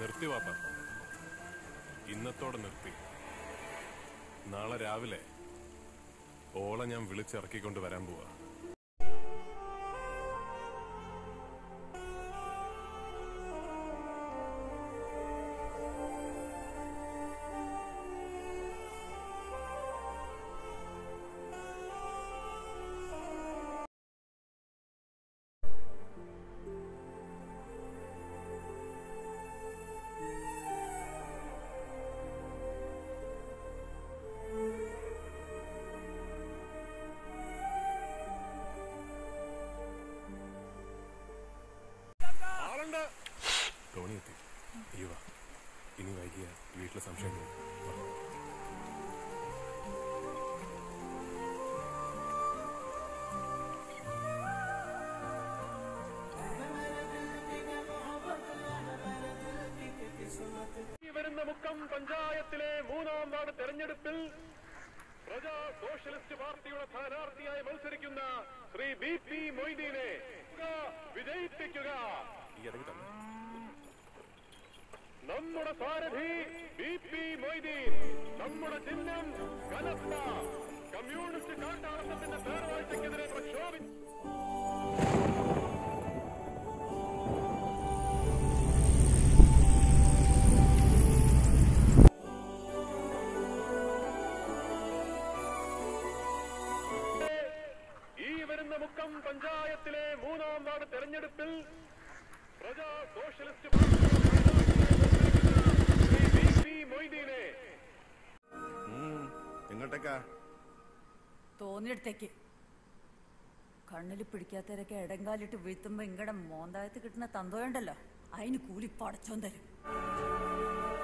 നിർത്തി വാപ്പ ഇന്നത്തോടെ നിർത്തി നാളെ രാവിലെ ഓളെ ഞാൻ വിളിച്ചിറക്കിക്കൊണ്ട് വരാൻ പോവാ ടോണി എത്തി അയ്യോ വാ. ഇനി വൈകിയ വീട്ടിലെ സംശയം വരും. വാ. ഈ വരുന്ന മുക്കം പഞ്ചായത്തിലെ മൂന്നാം വാർഡ് തെരഞ്ഞെടുപ്പിൽ പ്രജാ സോഷ്യലിസ്റ്റ് പാർട്ടിയുടെ സ്ഥാനാർത്ഥിയായി മത്സരിക്കുന്ന ശ്രീ ബി പി മൊയ്തീനെ വിജയിപ്പിക്കുക ഈ ഇടയ്ക്ക് തന്നെ നമ്മുടെ സാരഥി ബി പി മൊയ്തീൻ നമ്മുടെ ചിഹ്നം കനത്ത കമ്മ്യൂണിസ്റ്റ് കാട്ടാളത്തിന്റെ പേർവാഴ്ചക്കെതിരെ പ്രക്ഷോഭിച്ചു ഈ വരുന്ന മുക്കം പഞ്ചായത്തിലെ മൂന്നാം വാർഡ് തെരഞ്ഞെടുപ്പിൽ പ്രജാ സോഷ്യലിസ്റ്റ് പാർട്ടിയുടെ ശ്രീ ബി പി മൊയ്തീനെ എങ്ങോട്ടേക്കാ തോന്നിയെടുത്തേക്ക് കണ്ണിൽ പിടിക്കാത്തവരൊക്കെ ഇടങ്കാലിട്ട് വീഴ്ത്തുമ്പോ ഇങ്ങടെ മോന്തായത്ത് കിട്ടുന്ന തന്തോയുണ്ടല്ലോ അതിന് കൂലി പടച്ചോൻ തരും